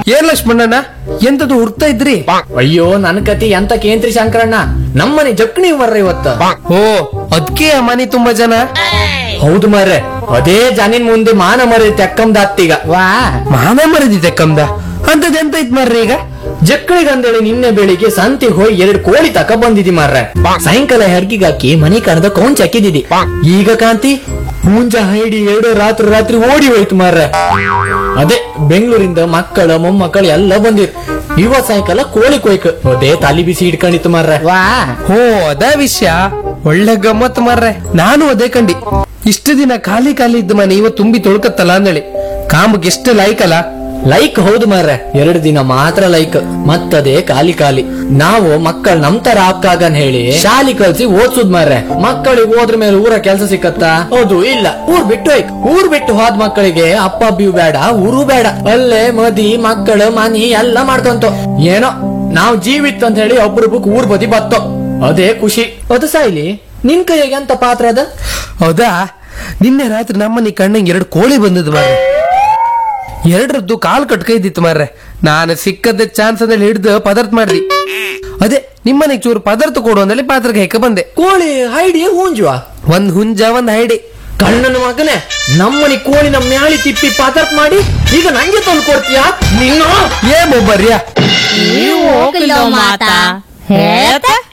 ಏನ್ ಲಕ್ಷ್ಮಣ್ಣಣ್ಣ ಎಂತದು ಹುಡ್ತಾ ಇದ್ರಿ ಅಯ್ಯೋ ನನ್ ಕತಿ ಎಂತ ಕೇಂದ್ರಿ ಶಂಕರಣ್ಣ ನಮ್ಮನೆ ಜಕ್ಣಿ ಮರ್ರ ಇವತ್ತ ಓ ಅದ್ಕೆ ಆ ಮನೆ ತುಂಬಾ ಜನ ಹೌದು ಮರ್ರೆ ಅದೇ ಜನಿನ್ ಮುಂದೆ ಮಾನ ಮರಿ ತೆಕ್ಕಂದಾತ್ತೀಗ ವಾ ಮಾನ ಮರದಿದೆ ಕಮ್ದ ಅಂತದ್ ಎಂತ ಇತ್ ಮಾರ್ರಿ ಈಗ ಜಕ್ಕಳಿಗಂದೇಳಿ ನಿನ್ನೆ ಬೆಳಿಗ್ಗೆ ಸಂತಿಗೆ ಹೋಗಿ ಎರಡು ಕೋಳಿ ತಕ ಬಂದಿದಿ ಮಾರ್ರೆ ಸಾಯಂಕಾಲ ಹೆರ್ಗಿಗಾಕಿ ಮನಿ ಕಣದ ಕೌಂಚ್ ಹಾಕಿದಿದಿ ಈಗ ಕಾಂತಿ ಮುಂಜ ಹೈಡಿ ಎರಡು ರಾತ್ರಿ ರಾತ್ರಿ ಓಡಿ ಹೋಯ್ತು ಮಾರ್ರೆ ಅದೇ ಬೆಂಗಳೂರಿಂದ ಮಕ್ಕಳ ಮೊಮ್ಮಕ್ಕಳು ಎಲ್ಲ ಬಂದಿರ್ ಇವತ್ ಸಾಯಂಕಾಲ ಕೋಳಿ ಕೊಯ್ಕ ಅದೇ ತಲಿ ಬಿಸಿ ಇಟ್ಕೊಂಡಿತ್ತು ಮಾರ್ರೆ ವಾ ಓ ಅದ ವಿಷಯ ಒಳ್ಳೆ ಗಮ್ಮತ್ ಮಾರ್ರೆ ನಾನು ಅದೇ ಕಂಡಿ ಇಷ್ಟು ದಿನ ಖಾಲಿ ಖಾಲಿ ಇದ್ದ ಮನೆ ಇವ ತುಂಬಿ ತೊಳ್ಕತ್ತಲ್ಲ ಅಂದೇಳಿ ಕಾಮಕ್ಕೆ ಎಷ್ಟು ಲಾಯ್ಕಲ್ಲ ಲೈಕ್ ಹೌದು ಮಾರ್ರೆ ಎರಡು ದಿನ ಮಾತ್ರ ಲೈಕ್ ಮತ್ತದೇ ಖಾಲಿ ಖಾಲಿ ನಾವು ಮಕ್ಕಳು ನಮ್ ತರ ಆಗ್ತಾಗನ್ ಹೇಳಿ ಶಾಲಿ ಕಲ್ಸಿ ಓದ್ಸುದ್ ಮಾರ್ರೆ ಮಕ್ಕಳಿಗೆ ಹೋದ್ರ ಮೇಲೆ ಊರ ಕೆಲಸ ಸಿಕ್ಕತ್ತಾ ಹೌದು ಇಲ್ಲ ಊರ್ ಬಿಟ್ಟು ಹೋಯ್ಕ್ ಊರ್ ಬಿಟ್ಟು ಹೋದ್ ಮಕ್ಕಳಿಗೆ ಅಪ್ಪ ಅಬ್ಬಿಯು ಬೇಡ ಊರು ಬೇಡ ಅಲ್ಲೇ ಮದಿ ಮಕ್ಕಳು ಮನಿ ಎಲ್ಲ ಮಾಡ್ಕೊಂತ ಏನೋ ನಾವ್ ಜೀವಿತ್ ಅಂತ ಹೇಳಿ ಒಬ್ರೊಬ್ಬಕ್ ಊರ್ ಬದಿ ಬತ್ತೋ ಅದೇ ಖುಷಿ ಅದು ಸಾಯ್ಲಿ ನಿನ್ ಕೈಯಾಗ ಎಂತ ಪಾತ್ರ ಅದ ಹೌದಾ ನಿನ್ನೆ ರಾತ್ರಿ ನಮ್ಮನೆ ಕಣ್ಣಂಗೆ ಎರಡು ಕೋಳಿ ಬಂದದ್ದು ಮಾರ್ರೆ ಎರಡರದ್ದು ಕಾಲ್ ಕಟ್ಕೈದಿತ್ತು ಮಾರ್ರೆ ನಾನು ಸಿಕ್ಕದ ಚಾನ್ಸ್ ಅಂದ್ರೆ ಹಿಡ್ದು ಪದಾರ್ಥ ಮಾಡ್ದಿ ಅದೇ ನಿಮ್ಮನೆಗೆ ಚೂರು ಪದಾರ್ಥ ಕೊಡು ಅಂದಲ್ಲಿ ಪಾತ್ರಕ್ಕೆ ಹೆಕ್ಕ ಬಂದೆ ಕೋಳಿ ಹೈಡಿ ಹೂಂಜುವ ಒಂದ್ ಹುಂಜ ಒಂದ್ ಹೈಡಿ ಕಣ್ಣನ ಮಗನೇ ನಮ್ಮನಿ ಕೋಳಿನ ಮ್ಯಾಳಿ ತಿಪ್ಪಿ ಪದಾರ್ಥ ಮಾಡಿ ಈಗ ನಂಗೆ ತಂದು ಕೊಡ್ತೀಯಾ ನೀನು ಏ ಮೊಬ್ಬರ್ಯಾ ನೀವು ಹೋಗಿಲ್ಲ ಮಾತಾ ಹೇಳ್ತಾ